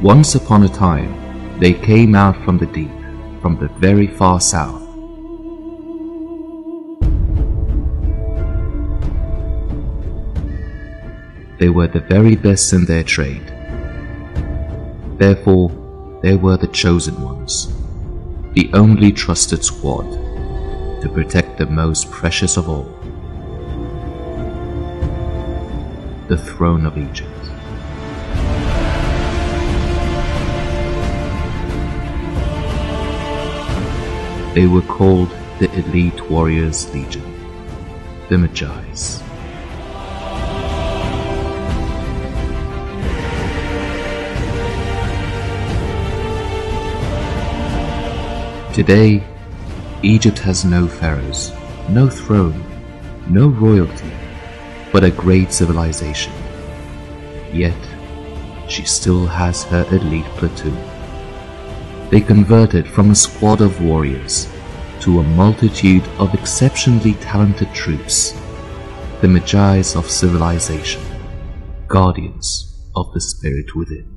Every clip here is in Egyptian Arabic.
Once upon a time, they came out from the deep, from the very far south. They were the very best in their trade. Therefore, they were the chosen ones, the only trusted squad to protect the most precious of all the throne of Egypt. They were called the Elite Warriors Legion, the Magi's. Today, Egypt has no pharaohs, no throne, no royalty, but a great civilization. Yet, she still has her elite platoon. They converted from a squad of warriors to a multitude of exceptionally talented troops, the Magi's of civilization, guardians of the spirit within.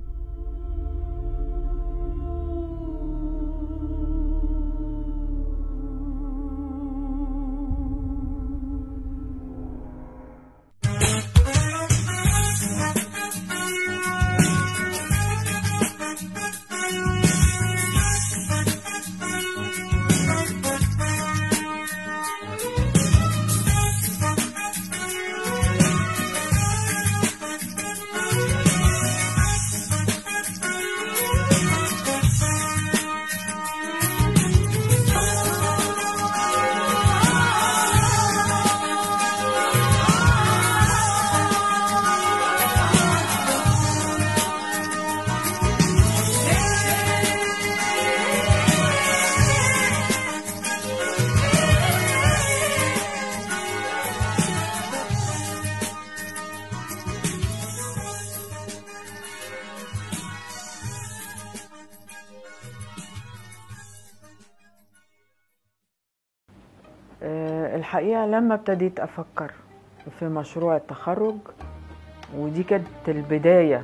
آه، الحقيقة لما ابتديت أفكر في مشروع التخرج ودي كانت البداية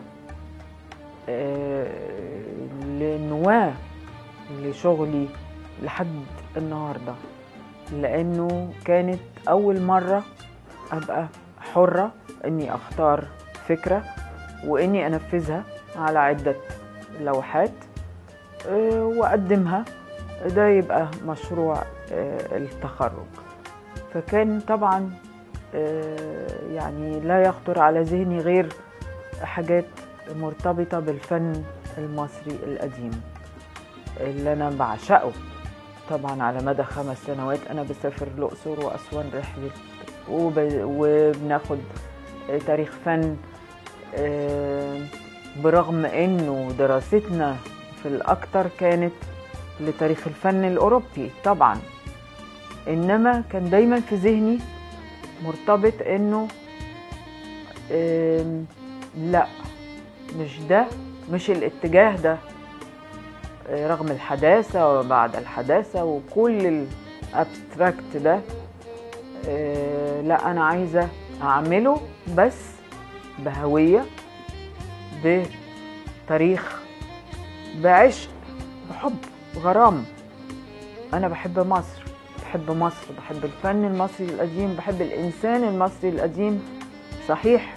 آه، لنواة لشغلي لحد النهاردة لأنه كانت أول مرة أبقى حرة إني أختار فكرة وإني أنفذها على عدة لوحات آه، وأقدمها ده يبقى مشروع آه، التخرج فكان طبعا آه، يعني لا يخطر على ذهني غير حاجات مرتبطة بالفن المصري القديم اللي أنا بعشقه طبعا على مدى خمس سنوات أنا بسافر الأقصر وأسوان رحلة وب- وبناخد آه، تاريخ فن آه، برغم إنه دراستنا في الأكتر كانت لتاريخ الفن الأوروبي طبعا إنما كان دايما في ذهني مرتبط إنه آم، لا مش ده مش الاتجاه ده آه، رغم الحداثة وبعد الحداثة وكل الابستراكت ده آه، لا أنا عايزة أعمله بس بهوية بتاريخ بعشق بحب غرام انا بحب مصر بحب مصر بحب الفن المصري القديم بحب الانسان المصري القديم صحيح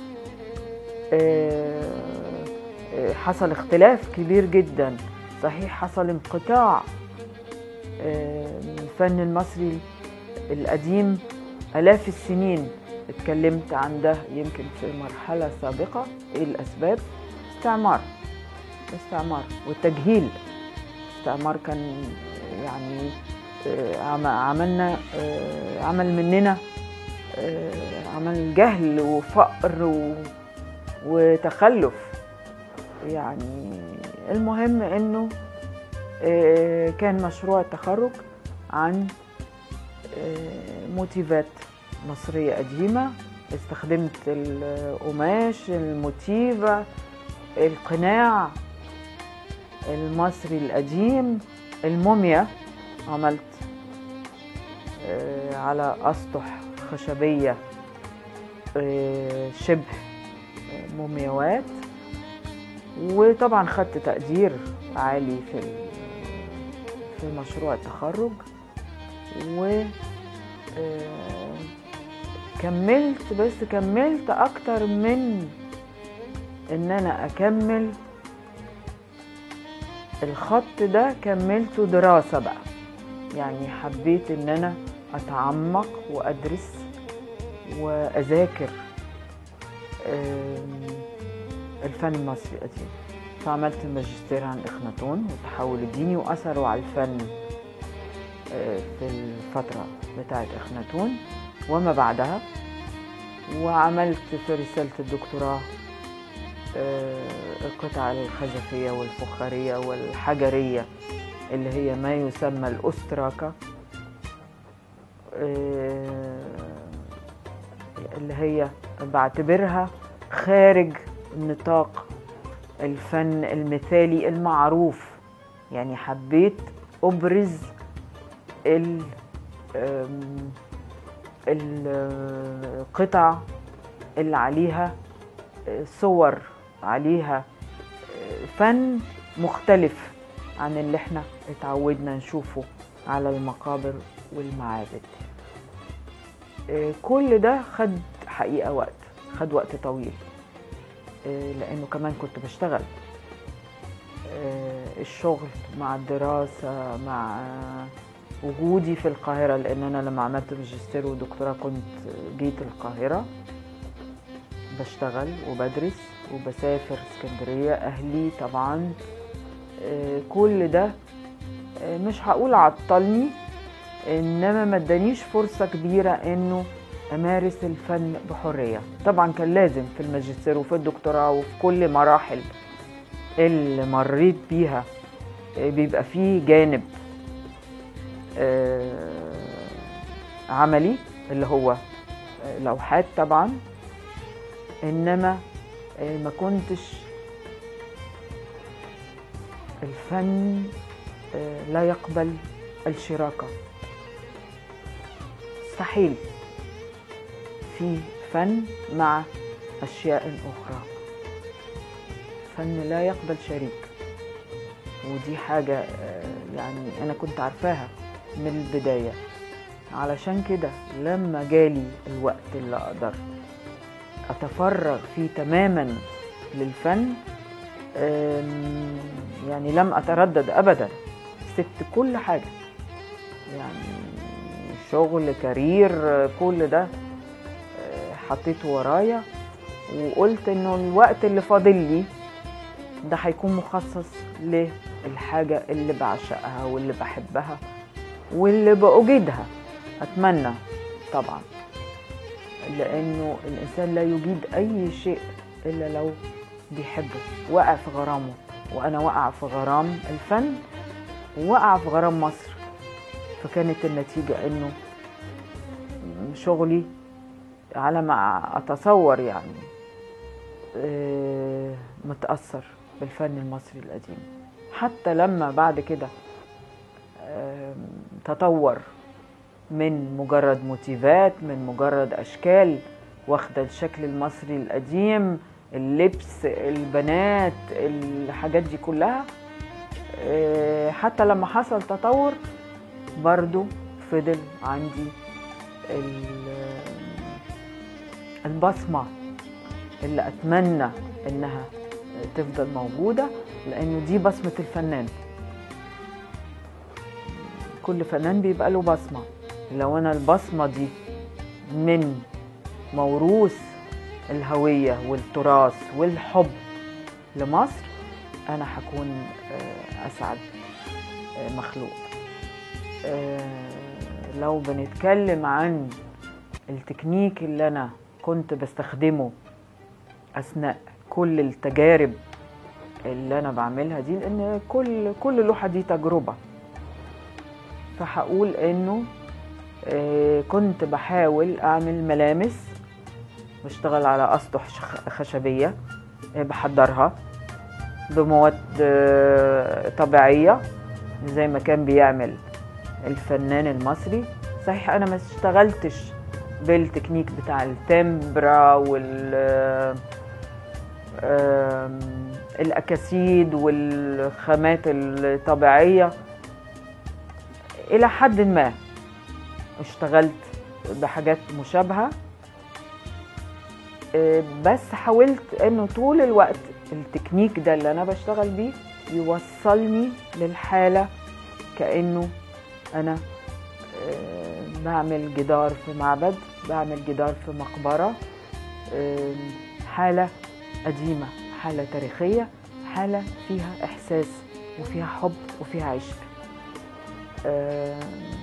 آه، آه، حصل اختلاف كبير جدا صحيح حصل انقطاع آه، من الفن المصري القديم آلاف السنين اتكلمت عن ده يمكن في مرحلة سابقة ايه الأسباب استعمار استعمار والتجهيل الاستعمار كان يعني آه، عم- عملنا آه، عمل مننا آه، عمل جهل وفقر و- وتخلف يعني المهم انه آه، كان مشروع التخرج عن آه، موتيفات مصرية قديمة استخدمت القماش الموتيفة القناع المصري القديم الموميا عملت آه، على أسطح خشبية آه، شبه آه، مومياوات وطبعا خدت تقدير عالي في ال- في مشروع التخرج و آه، كملت بس كملت اكتر من ان انا اكمل الخط ده كملته دراسة بقى يعني حبيت ان انا اتعمق وادرس واذاكر آم، الفن المصري القديم فعملت الماجستير عن اخناتون والتحول الديني واثره على الفن آه، في الفترة بتاعت اخناتون وما بعدها وعملت في رسالة الدكتوراه آه، القطع الخزفية والفخارية والحجرية اللي هي ما يسمى الأستراكة آه، اللي هي بعتبرها خارج نطاق الفن المثالي المعروف يعني حبيت أبرز ال آم، القطع اللي عليها صور عليها فن مختلف عن اللي احنا اتعودنا نشوفه على المقابر والمعابد كل ده خد حقيقة وقت خد وقت طويل لأنه كمان كنت بشتغل الشغل مع الدراسة مع وجودي في القاهرة لأن أنا لما عملت ماجستير ودكتوراه كنت جيت القاهرة بشتغل وبدرس وبسافر اسكندرية أهلي طبعا كل ده مش هقول عطلني إنما ما ادانيش فرصة كبيرة إنه أمارس الفن بحرية طبعا كان لازم في الماجستير وفي الدكتوراه وفي كل مراحل اللي مريت بيها بيبقى فيه جانب عملي اللي هو لوحات طبعا انما ما كنتش الفن لا يقبل الشراكة مستحيل في فن مع أشياء أخرى فن لا يقبل شريك ودي حاجة يعني أنا كنت عارفاها من البداية علشان كده لما جالي الوقت اللي أقدر أتفرغ فيه تماما للفن يعني لم أتردد أبدا سبت كل حاجة يعني شغل كارير كل ده حطيته ورايا وقلت انه الوقت اللي فاضل لي ده هيكون مخصص للحاجة اللي بعشقها واللي بحبها واللي بأجيدها أتمنى طبعا لأنه الإنسان لا يجيد أي شيء إلا لو بيحبه وقع في غرامه وأنا وقع في غرام الفن وقع في غرام مصر فكانت النتيجة إنه شغلي على ما أتصور يعني متأثر بالفن المصري القديم حتى لما بعد كده تطور من مجرد موتيفات من مجرد أشكال واخدة الشكل المصري القديم اللبس البنات الحاجات دي كلها حتى لما حصل تطور برضو فضل عندي البصمة اللي أتمنى إنها تفضل موجودة لأنه دي بصمة الفنان كل فنان بيبقى له بصمة لو أنا البصمة دي من موروث الهوية والتراث والحب لمصر أنا هكون أسعد مخلوق لو بنتكلم عن التكنيك اللي أنا كنت بستخدمه أثناء كل التجارب اللي أنا بعملها دي لأن كل كل لوحة دي تجربة فهقول إنه كنت بحاول أعمل ملامس بشتغل على أسطح خشبية بحضرها بمواد طبيعية زي ما كان بيعمل الفنان المصري صحيح أنا ما اشتغلتش بالتكنيك بتاع التمبرا وال الأكاسيد والخامات الطبيعية إلى حد ما اشتغلت بحاجات مشابهة آه، بس حاولت انه طول الوقت التكنيك ده اللي انا بشتغل بيه يوصلني للحالة كأنه انا آه، بعمل جدار في معبد بعمل جدار في مقبرة آه، حالة قديمة حالة تاريخية حالة فيها إحساس وفيها حب وفيها عشق آه،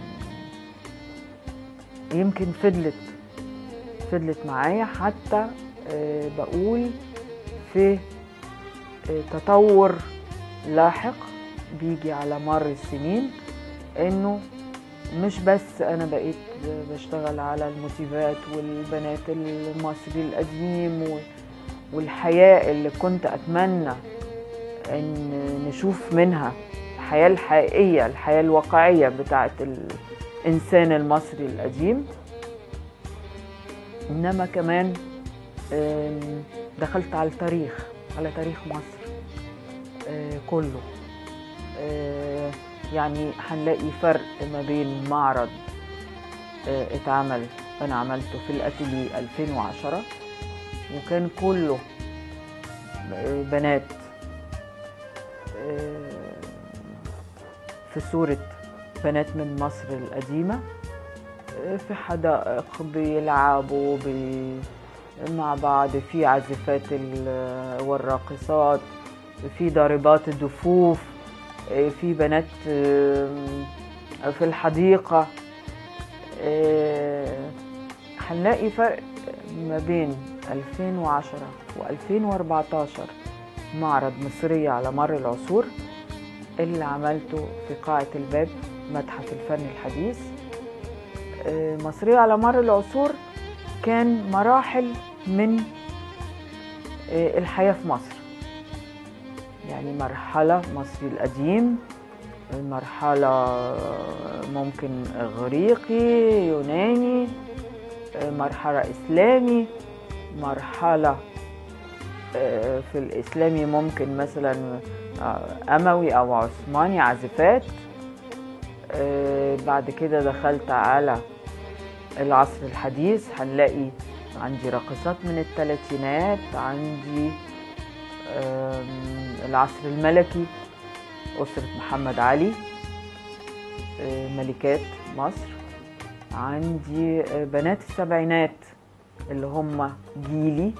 يمكن فضلت فضلت معايا حتى آه، بقول في آه، تطور لاحق بيجي على مر السنين انه مش بس انا بقيت بشتغل على الموتيفات والبنات المصري القديم و- والحياة اللي كنت اتمنى ان نشوف منها الحياة الحقيقية الحياة الواقعية بتاعت الانسان المصري القديم انما كمان آم، دخلت على التاريخ على تاريخ مصر آه، كله آه، يعني هنلاقي فرق ما بين معرض آه، اتعمل انا عملته في الاتيليه 2010 وكان كله آه، بنات آه، في صورة بنات من مصر القديمة آه، في حدائق بيلعبوا بي مع بعض في عازفات ال- والراقصات في ضاربات الدفوف آه، في بنات آم، في الحديقة آه، هنلاقي فرق ما بين 2010 و2014 معرض مصرية على مر العصور اللي عملته في قاعة الباب متحف الفن الحديث آه، مصرية على مر العصور كان مراحل من آه، الحياة في مصر يعني مرحلة مصري القديم مرحلة ممكن إغريقي يوناني مرحلة إسلامي مرحلة آه، في الإسلامي ممكن مثلا آه، أموي أو عثماني عازفات آه، بعد كده دخلت على العصر الحديث هنلاقي عندي راقصات من الثلاثينات عندي آم، العصر الملكي أسرة محمد علي آه، ملكات مصر عندي آه، بنات السبعينات اللي هم جيلي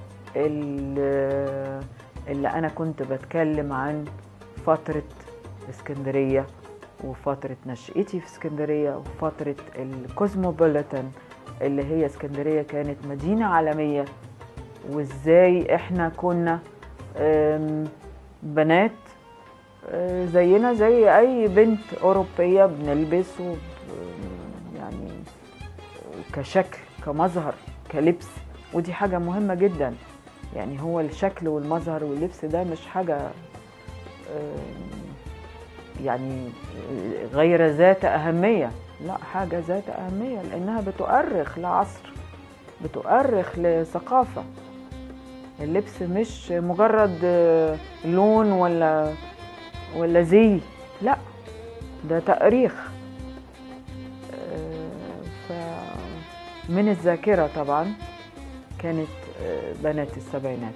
اللي, اللي أنا كنت بتكلم عن فترة اسكندرية وفترة نشأتي في اسكندرية وفترة الكوزموبوليتان اللي هي اسكندرية كانت مدينة عالمية وازاي احنا كنا آم، بنات آه، زينا زي اي بنت اوروبيه بنلبس وب- يعني كشكل كمظهر كلبس ودي حاجه مهمه جدا يعني هو الشكل والمظهر واللبس ده مش حاجه آم، يعني غير ذات اهميه لا حاجه ذات اهميه لانها بتؤرخ لعصر بتؤرخ لثقافه اللبس مش مجرد آه، لون ولا ولا زي لا ده تأريخ آه، ف من الذاكرة طبعا كانت آه، بنات السبعينات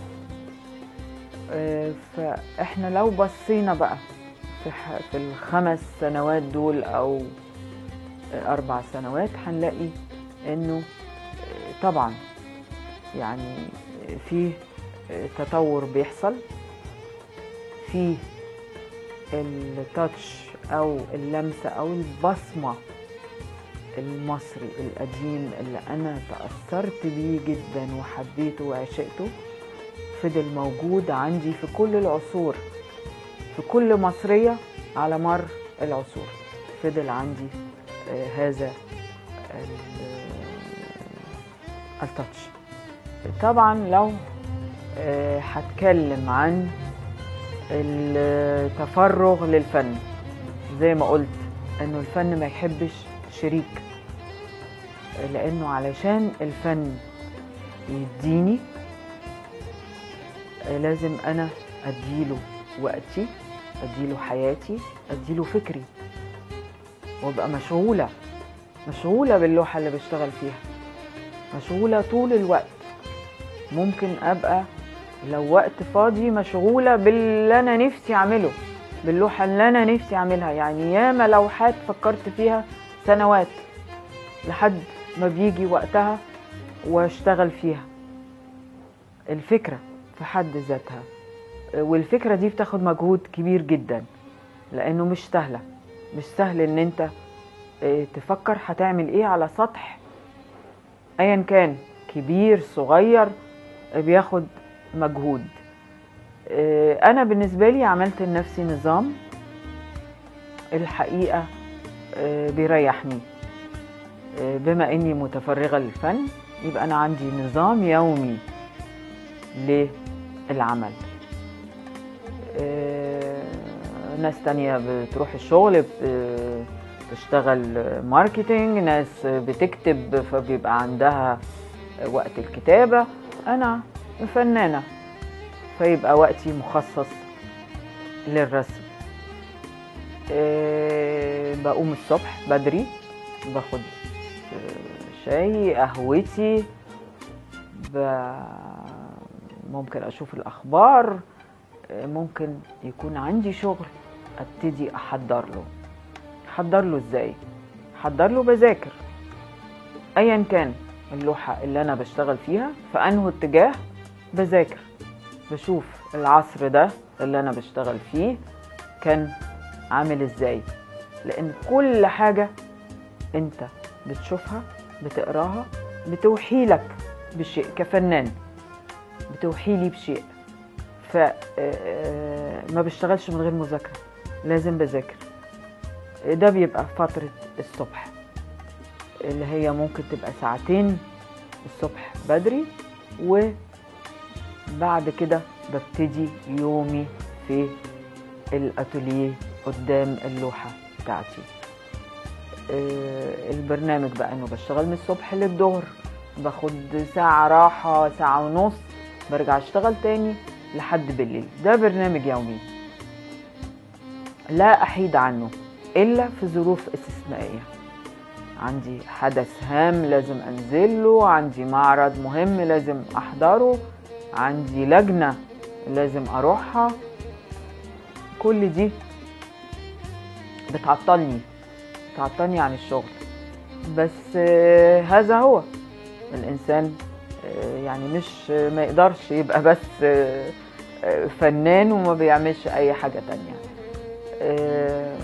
آه، فاحنا لو بصينا بقى في ح- في الخمس سنوات دول او آه، اربع سنوات هنلاقي انه آه، طبعا يعني في تطور بيحصل في التاتش او اللمسه او البصمه المصري القديم اللي انا تاثرت بيه جدا وحبيته وعشقته فضل موجود عندي في كل العصور في كل مصريه على مر العصور فضل عندي آه، هذا ال- التاتش طبعا لو آه، هتكلم عن التفرغ للفن زي ما قلت انه الفن ما يحبش شريك لانه علشان الفن يديني آه، لازم انا اديله وقتي اديله حياتي اديله فكري وابقى مشغوله مشغوله باللوحه اللي بشتغل فيها مشغوله طول الوقت ممكن ابقى لو وقت فاضي مشغوله باللي انا نفسي اعمله باللوحه اللي انا نفسي اعملها يعني ياما لوحات فكرت فيها سنوات لحد ما بيجي وقتها واشتغل فيها الفكره في حد ذاتها والفكره دي بتاخد مجهود كبير جدا لانه مش سهله مش سهل ان انت اه، تفكر هتعمل ايه على سطح ايا كان كبير صغير اه، بياخد مجهود اه، انا بالنسبه لي عملت لنفسي نظام الحقيقه اه، بيريحني اه، بما اني متفرغه للفن يبقى انا عندي نظام يومي للعمل اه، ناس تانية بتروح الشغل ب- بتشتغل ماركتينج ناس بتكتب فبيبقى عندها وقت الكتابة أنا فنانة فيبقى وقتي مخصص للرسم اه، بقوم الصبح بدري باخد اه، شاي قهوتي ب- ممكن اشوف الاخبار اه، ممكن يكون عندي شغل ابتدي احضر له احضر له ازاي احضر له بذاكر ايا كان اللوحه اللي انا بشتغل فيها في انه اتجاه بذاكر بشوف العصر ده اللي انا بشتغل فيه كان عامل ازاي لان كل حاجه انت بتشوفها بتقراها بتوحي لك بشيء كفنان بتوحي لي بشيء ف آه، ما بشتغلش من غير مذاكره لازم بذاكر ده بيبقى فترة الصبح اللي هي ممكن تبقى ساعتين الصبح بدري وبعد كده ببتدي يومي في الاتوليه قدام اللوحة بتاعتي آه، البرنامج بقى انه بشتغل من الصبح للظهر باخد ساعة راحة ساعة ونص برجع اشتغل تاني لحد بالليل ده برنامج يومي لا أحيد عنه إلا في ظروف استثنائية عندي حدث هام لازم أنزله عندي معرض مهم لازم أحضره عندي لجنة لازم أروحها كل دي بتعطلني بتعطلني عن الشغل بس آه، هذا هو الإنسان آه، يعني مش ما يقدرش يبقى بس آه، آه، فنان وما بيعملش أي حاجة تانية آه،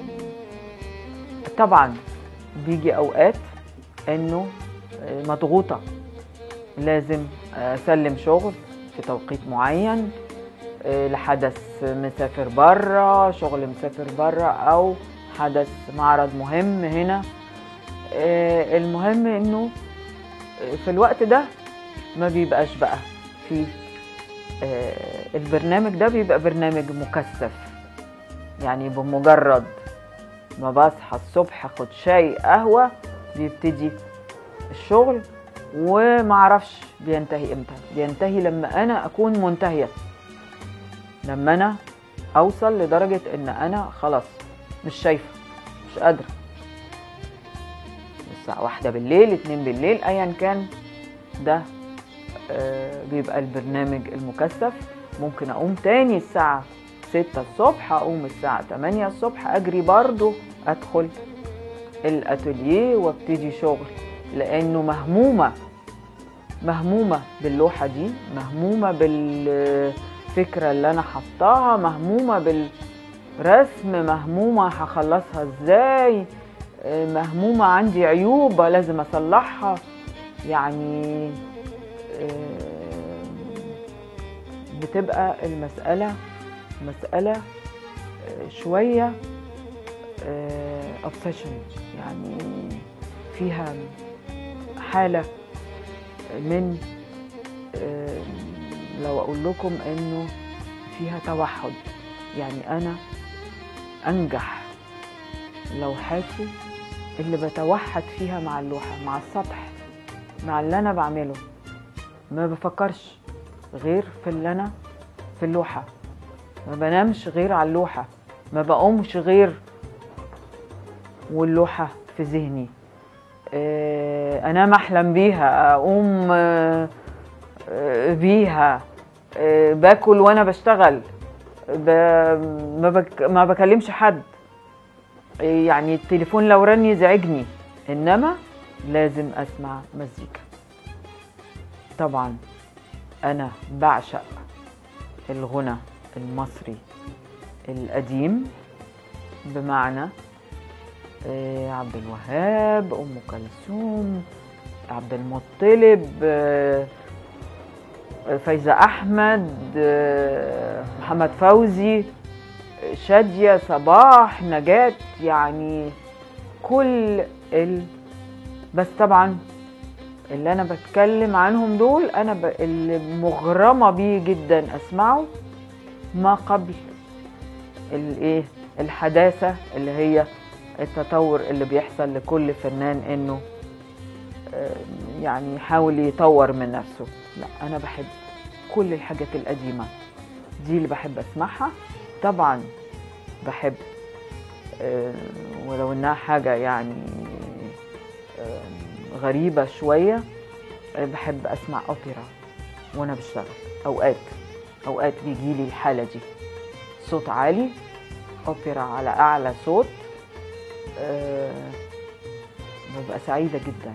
طبعا بيجي اوقات انه آه، مضغوطه لازم اسلم شغل في توقيت معين آه، لحدث مسافر بره شغل مسافر بره او حدث معرض مهم هنا آه، المهم انه آه، في الوقت ده ما بيبقاش بقى في آه، البرنامج ده بيبقى برنامج مكثف يعني بمجرد ما بصحى الصبح اخد شاي قهوة بيبتدي الشغل ومعرفش بينتهي امتى بينتهي لما انا اكون منتهية لما انا اوصل لدرجة ان انا خلاص مش شايفة مش قادرة الساعة واحدة بالليل اتنين بالليل ايا كان ده آه، بيبقى البرنامج المكثف ممكن اقوم تاني الساعة ستة الصبح اقوم الساعة تمانية الصبح اجري برضو ادخل الاتوليه وابتدي شغل لانه مهمومة مهمومة باللوحة دي مهمومة بالفكرة اللي انا حطاها مهمومة بالرسم مهمومة هخلصها ازاي آه، مهمومة عندي عيوب لازم اصلحها يعني آه، بتبقى المسألة مسألة آه، شوية اوبسيشن يعني فيها حالة من آه، لو أقول لكم إنه فيها توحد يعني أنا أنجح لوحاتي اللي بتوحد فيها مع اللوحة مع السطح مع اللي أنا بعمله ما بفكرش غير في اللي أنا في اللوحة ما بنامش غير على اللوحة ما بقومش غير واللوحة في ذهني آه، انام احلم بيها اقوم آه، آه، بيها آه، باكل وانا بشتغل ب- ما, بك ما بكلمش حد آه، يعني التليفون لو رن يزعجني انما لازم اسمع مزيكا طبعا انا بعشق الغنى المصري القديم بمعنى آه، عبد الوهاب ام كلثوم عبد المطلب آه، فايزة أحمد آه، محمد فوزي آه، شادية صباح نجاة يعني كل ال بس طبعا اللي أنا بتكلم عنهم دول أنا ب... اللي مغرمة بيه جدا أسمعه ما قبل الايه الحداثة اللي هي التطور اللي بيحصل لكل فنان انه آه، يعني يحاول يطور من نفسه لا انا بحب كل الحاجات القديمة دي اللي بحب اسمعها طبعا بحب آه، ولو انها حاجة يعني آه، غريبة شوية آه، بحب اسمع اوبرا وانا بشتغل اوقات اوقات بيجيلي الحالة دي صوت عالي اوبرا على اعلى صوت آه، ببقى سعيدة جدا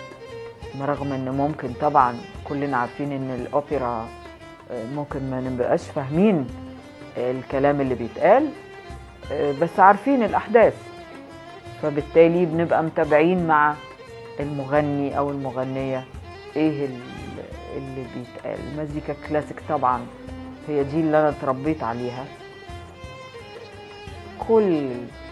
رغم ان ممكن طبعا كلنا عارفين ان الاوبرا آه، ممكن ما نبقاش فاهمين الكلام اللي بيتقال آه، بس عارفين الاحداث فبالتالي بنبقى متابعين مع المغني او المغنية ايه ال- اللي بيتقال مزيكا كلاسيك طبعا هي دي اللي انا اتربيت عليها كل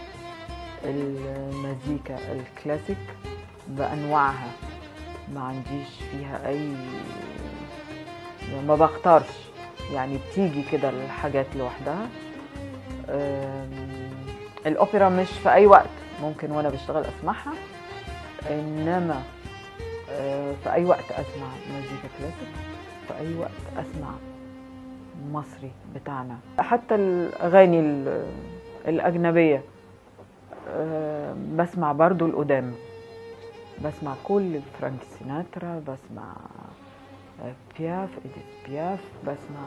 المزيكا الكلاسيك بانواعها ما عنديش فيها اي يعني ما بختارش يعني بتيجي كده الحاجات لوحدها أم، الاوبرا مش في اي وقت ممكن وانا بشتغل اسمعها انما أه، في اي وقت اسمع مزيكا كلاسيك في اي وقت اسمع مصري بتاعنا حتى الاغاني ال- الاجنبيه أه، بسمع برضو القدام بسمع كل فرانك سيناترا بسمع آه، بياف إديث بياف بسمع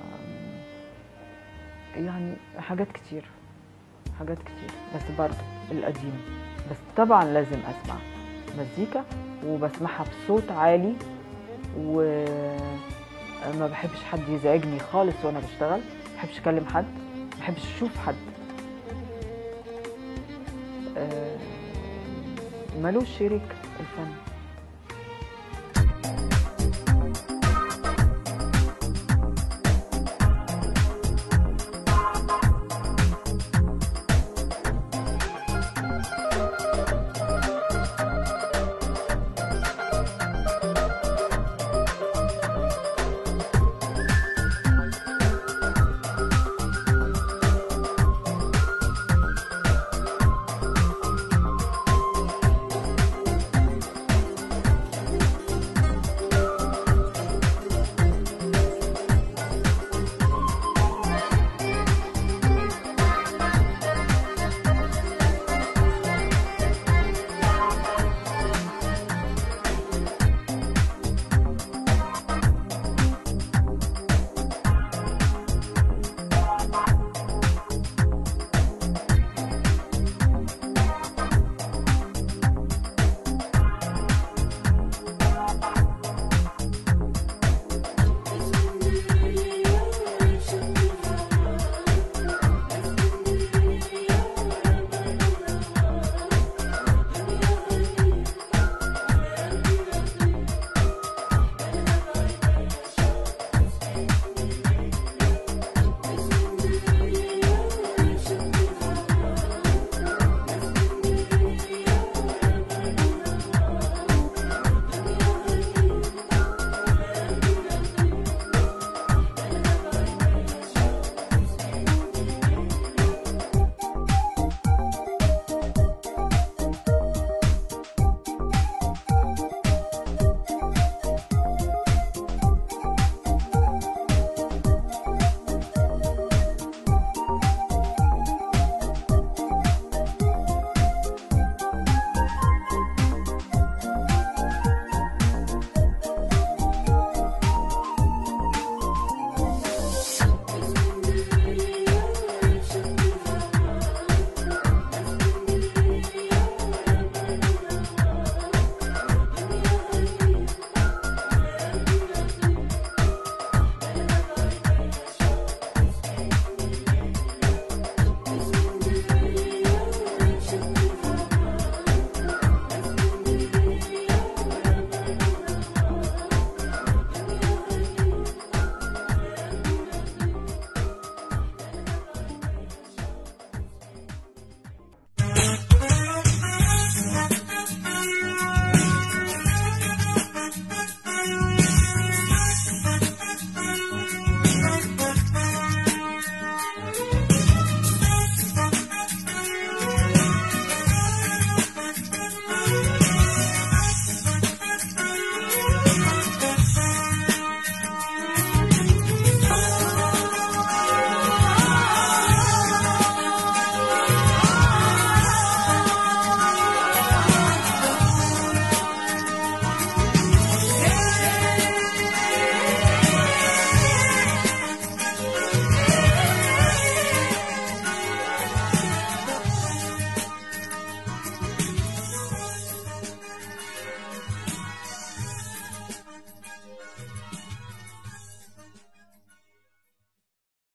آم، يعني حاجات كتير حاجات كتير بس برضو القديم بس طبعا لازم اسمع مزيكا وبسمعها بصوت عالي وما بحبش حد يزعجني خالص وانا بشتغل ما بحبش اكلم حد ما بحبش اشوف حد آه، ملوش شريك الفن